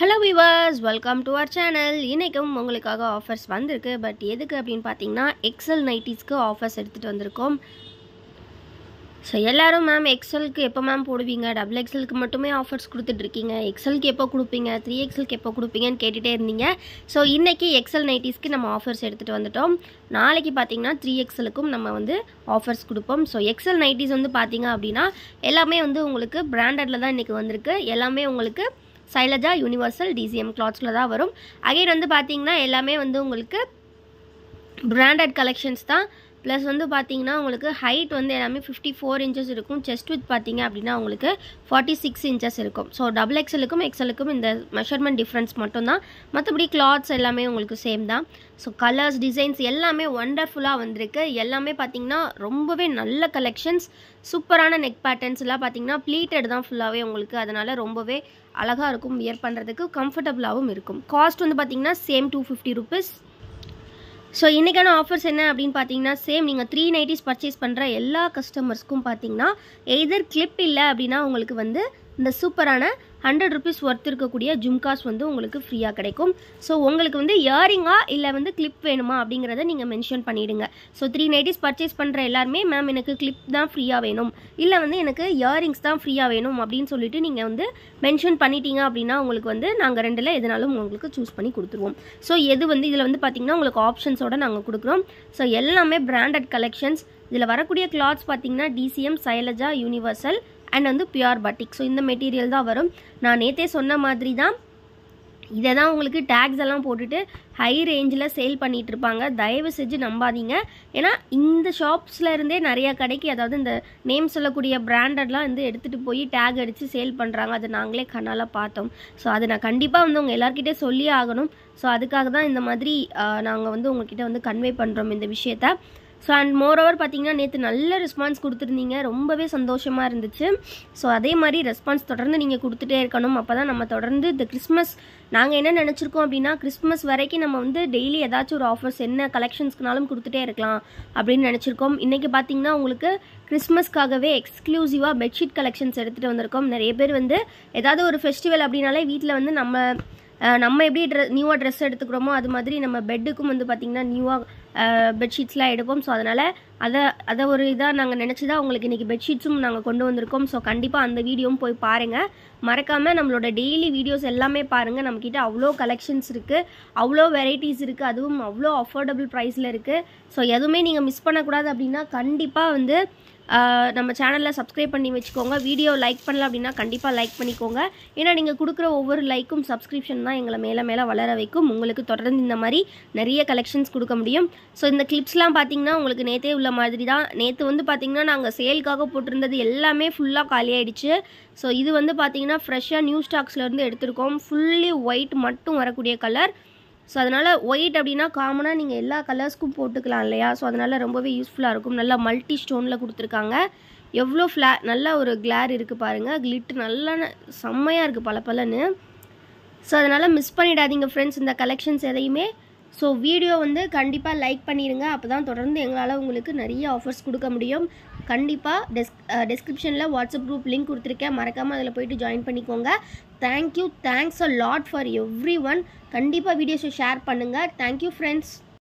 hello viewers welcome to our channel இன்றைக்கும் உங்களுக்காக offers வந்திருக்கு பட் எதுக்கு அப்படின்னு பார்த்தீங்கன்னா எக்ஸல் நைட்டிஸ்க்கு ஆஃபர்ஸ் எடுத்துகிட்டு வந்திருக்கோம் ஸோ எல்லாரும் மேம் எக்ஸலுக்கு எப்போ மேம் போடுவீங்க டபுள் எக்ஸலுக்கு மட்டுமே ஆஃபர்ஸ் கொடுத்துட்ருக்கீங்க எக்ஸலுக்கு எப்போ கொடுப்பீங்க த்ரீ எக்ஸலுக்கு எப்போ கொடுப்பீங்கன்னு கேட்டுகிட்டே இருந்தீங்க ஸோ இன்றைக்கி எக்ஸல் நைட்டிஸ்க்கு நம்ம ஆஃபர்ஸ் எடுத்துகிட்டு வந்துட்டோம் நாளைக்கு பார்த்தீங்கன்னா த்ரீ எக்ஸலுக்கும் நம்ம வந்து ஆஃபர்ஸ் கொடுப்போம் ஸோ எக்ஸல் நைட்டிஸ் வந்து பார்த்தீங்க அப்படின்னா எல்லாமே வந்து உங்களுக்கு பிராண்டடில் தான் இன்றைக்கி வந்திருக்கு எல்லாமே உங்களுக்கு சைலஜா யூனிவர்சல் டிசிஎம் கிளாத்ஸில் தான் வரும் அகைன் வந்து பார்த்தீங்கன்னா எல்லாமே வந்து உங்களுக்கு பிராண்டட் கலெக்ஷன்ஸ் தான் ப்ளஸ் வந்து பார்த்தீங்கன்னா உங்களுக்கு ஹைட் வந்து எல்லாமே ஃபிஃப்டி ஃபோர் இன்ச்சஸ் இருக்கும் செஸ்ட் வித் பார்த்தீங்க அப்படின்னா உங்களுக்கு ஃபார்ட்டி சிக்ஸ் இன்ச்சஸ் இருக்கும் ஸோ டபுள் எக்ஸலுக்கும் எக்ஸலுக்கும் இந்த மெஷர்மெண்ட் டிஃப்ரென்ஸ் மட்டும்தான் மற்றபடி கிளாத்ஸ் எல்லாமே உங்களுக்கு சேம் தான் ஸோ கலர்ஸ் டிசைன்ஸ் எல்லாமே ஒண்டர்ஃபுல்லாக வந்திருக்கு எல்லாமே பார்த்தீங்கன்னா ரொம்பவே நல்ல கலெக்ஷன்ஸ் சூப்பரான நெக் பேட்டர்ன்ஸ் எல்லாம் பார்த்தீங்கன்னா ப்ளீட்டட் தான் ஃபுல்லாகவே உங்களுக்கு அதனால் ரொம்பவே அழகாக இருக்கும் வியர் பண்ணுறதுக்கு கம்ஃபர்டபுளாகவும் இருக்கும் காஸ்ட் வந்து பார்த்தீங்கன்னா same two fifty rupees so இன்றைக்கான ஆஃபர்ஸ் என்ன அப்படின்னு பார்த்தீங்கன்னா சேம் நீங்கள் த்ரீ நைட்டிஸ் பர்ச்சேஸ் பண்ணுற எல்லா கஸ்டமர்ஸ்க்கும் பார்த்தீங்கன்னா எய்தர் கிளிப் இல்லை அப்படின்னா உங்களுக்கு வந்து இந்த சூப்பரான ஹண்ட்ரட் ருபீஸ் ஒர்த் இருக்கக்கூடிய ஜும்காஸ் வந்து உங்களுக்கு ஃப்ரீயாக கிடைக்கும் ஸோ உங்களுக்கு வந்து இயரிங்கா இல்லை வந்து கிளிப் வேணுமா அப்படிங்கிறத நீங்கள் மென்ஷன் பண்ணிவிடுங்க ஸோ த்ரீ நைட்டிஸ் பர்ச்சேஸ் பண்ணுற எல்லாருமே மேம் எனக்கு கிளிப் தான் ஃப்ரீயாக வேணும் இல்லை வந்து எனக்கு இயரிங்ஸ் தான் ஃப்ரீயாக வேணும் அப்படின்னு சொல்லிட்டு நீங்கள் வந்து மென்ஷன் பண்ணிட்டீங்க அப்படின்னா உங்களுக்கு வந்து நாங்கள் ரெண்டில் எதுனாலும் உங்களுக்கு சூஸ் பண்ணி கொடுத்துருவோம் ஸோ எது வந்து இதில் வந்து பார்த்திங்கன்னா உங்களுக்கு ஆப்ஷன்ஸோட நாங்கள் கொடுக்குறோம் ஸோ எல்லாமே பிராண்டட் கலெக்ஷன்ஸ் இதில் வரக்கூடிய கிளாத்ஸ் பார்த்தீங்கன்னா டிசிஎம் சைலஜா யூனிவர்சல் அண்ட் வந்து பியூர் பட்டிக் ஸோ இந்த மெட்டீரியல் தான் வரும் நான் நேற்றே சொன்ன மாதிரி தான் இதை தான் உங்களுக்கு டேக்ஸ் எல்லாம் போட்டுட்டு ஹை ரேஞ்சில் சேல் பண்ணிகிட்டு இருப்பாங்க தயவு செஞ்சு நம்பாதீங்க ஏன்னா இந்த ஷாப்ஸில் இருந்தே நிறைய கடைக்கு அதாவது இந்த நேம் சொல்லக்கூடிய பிராண்டட்லாம் வந்து எடுத்துகிட்டு போய் டேக் அடித்து சேல் பண்ணுறாங்க அதை நாங்களே கண்ணால் பார்த்தோம் ஸோ அதை நான் கண்டிப்பாக வந்து உங்கள் எல்லாருக்கிட்டே சொல்லியே ஆகணும் ஸோ அதுக்காக தான் இந்த மாதிரி நாங்கள் வந்து உங்ககிட்ட வந்து கன்வே பண்ணுறோம் இந்த விஷயத்த ஸோ அண்ட் மோரோவர் பார்த்தீங்கன்னா நேற்று நல்ல ரெஸ்பான்ஸ் கொடுத்துருந்தீங்க ரொம்பவே சந்தோஷமாக இருந்துச்சு ஸோ அதே மாதிரி ரெஸ்பான்ஸ் தொடர்ந்து நீங்கள் கொடுத்துட்டே இருக்கணும் அப்போ தான் நம்ம தொடர்ந்து இந்த கிறிஸ்மஸ் நாங்கள் என்ன நினச்சிருக்கோம் அப்படின்னா கிறிஸ்மஸ் வரைக்கும் நம்ம வந்து டெய்லி ஏதாச்சும் ஒரு ஆஃபர்ஸ் என்ன கலெக்ஷன்ஸ்க்குனாலும் கொடுத்துட்டே இருக்கலாம் அப்படின்னு நினச்சிருக்கோம் இன்றைக்கி பார்த்தீங்கன்னா உங்களுக்கு கிறிஸ்மஸ்க்காகவே எக்ஸ்க்ளூசிவாக பெட்ஷீட் கலெக்ஷன்ஸ் எடுத்துகிட்டு வந்திருக்கோம் நிறைய பேர் வந்து ஏதாவது ஒரு ஃபெஸ்டிவல் அப்படின்னாலே வீட்டில் வந்து நம்ம நம்ம எப்படி ட்ரெ நியூவாக ட்ரெஸ் எடுத்துக்கிறோமோ அது மாதிரி நம்ம பெட்டுக்கும் வந்து பார்த்திங்கன்னா நியூவாக பெட்ஷீட்ஸ்லாம் எடுப்போம் ஸோ அதனால் அதை அதை ஒரு இதாக நாங்கள் நினச்சி தான் உங்களுக்கு இன்றைக்கி பெட்ஷீட்ஸும் நாங்கள் கொண்டு வந்திருக்கோம் ஸோ கண்டிப்பாக அந்த வீடியோவும் போய் பாருங்கள் மறக்காமல் நம்மளோட டெய்லி வீடியோஸ் எல்லாமே பாருங்கள் நம்மக்கிட்ட அவ்வளோ கலெக்ஷன்ஸ் இருக்குது அவ்வளோ வெரைட்டிஸ் இருக்குது அதுவும் அவ்வளோ அஃபோர்டபுள் ப்ரைஸில் இருக்குது ஸோ எதுவுமே நீங்கள் மிஸ் பண்ணக்கூடாது அப்படின்னா கண்டிப்பாக வந்து நம்ம சேனலில் சப்ஸ்கிரைப் பண்ணி வச்சுக்கோங்க வீடியோ லைக் பண்ணல அப்படின்னா கண்டிப்பாக லைக் பண்ணிக்கோங்க ஏன்னா நீங்கள் கொடுக்குற ஒவ்வொரு லைக்கும் சப்ஸ்கிரிப்ஷன் தான் எங்களை மேலே மேலே வளர வைக்கும் உங்களுக்கு தொடர்ந்து இந்த மாதிரி நிறைய கலெக்ஷன்ஸ் கொடுக்க முடியும் ஸோ இந்த கிளிப்ஸ்லாம் பார்த்தீங்கன்னா உங்களுக்கு நேற்றே உள்ள மாதிரி தான் நேற்று வந்து பார்த்திங்கன்னா நாங்கள் சேலுக்காக போட்டிருந்தது எல்லாமே ஃபுல்லாக காலியாயிடுச்சு ஸோ இது வந்து பார்த்திங்கன்னா ஃப்ரெஷ்ஷாக நியூ ஸ்டாக்ஸ்லேருந்து எடுத்திருக்கோம் ஃபுல்லி ஒயிட் மட்டும் வரக்கூடிய கலர் ஸோ அதனால் ஒயிட் அப்படின்னா காமனாக நீங்கள் எல்லா கலர்ஸ்க்கும் போட்டுக்கலாம் இல்லையா ஸோ அதனால் ரொம்பவே யூஸ்ஃபுல்லாக இருக்கும் நல்லா மல்டி ஸ்டோனில் கொடுத்துருக்காங்க எவ்வளோ ஃப்ளா நல்ல ஒரு கிளார் இருக்குது பாருங்கள் கிளிட்டு நல்லா செம்மையாக இருக்குது பல பலன்னு ஸோ அதனால் மிஸ் பண்ணிடாதீங்க ஃப்ரெண்ட்ஸ் இந்த கலெக்ஷன்ஸ் எதையுமே ஸோ வீடியோ வந்து கண்டிப்பாக லைக் பண்ணிடுங்க அப்போ தான் தொடர்ந்து எங்களால் உங்களுக்கு நிறைய ஆஃபர்ஸ் கொடுக்க முடியும் கண்டிப்பாக டெஸ் டெஸ்கிரிப்ஷனில் வாட்ஸ்அப் குரூப் லிங்க் கொடுத்துருக்கேன் மறக்காமல் அதில் போயிட்டு ஜாயின் பண்ணிக்கோங்க thank you thanks a lot for every one கண்டிப்பாக வீடியோஸை ஷேர் பண்ணுங்கள் தேங்க்யூ ஃப்ரெண்ட்ஸ்